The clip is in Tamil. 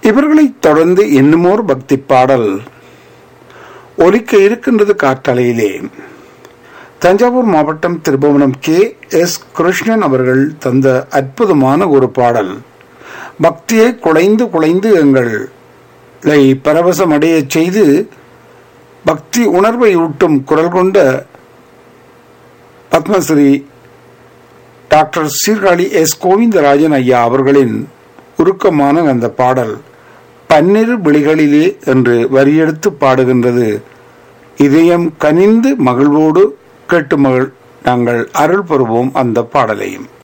இவர்களைத் தொடர்ந்து இன்னுமோர் பக்தி பாடல் ஒலிக்க இருக்கின்றது காற்றலையிலே தஞ்சாவூர் மாவட்டம் திருபுவனம் கே எஸ் கிருஷ்ணன் அவர்கள் தந்த அற்புதமான ஒரு பாடல் பக்தியை குலைந்து குலைந்து எங்களை பரவசமடையச் செய்து பக்தி உணர்வை ஊட்டும் குரல் கொண்ட பத்மஸ்ரீ டாக்டர் சீர்காழி எஸ் கோவிந்தராஜன் ஐயா அவர்களின் உருக்கமான அந்த பாடல் பன்னிரு விழிகளிலே என்று வரியெடுத்து பாடுகின்றது இதயம் கனிந்து மகிழ்வோடு கேட்டு மகிழ் நாங்கள் அருள் பெறுவோம் அந்த பாடலையும்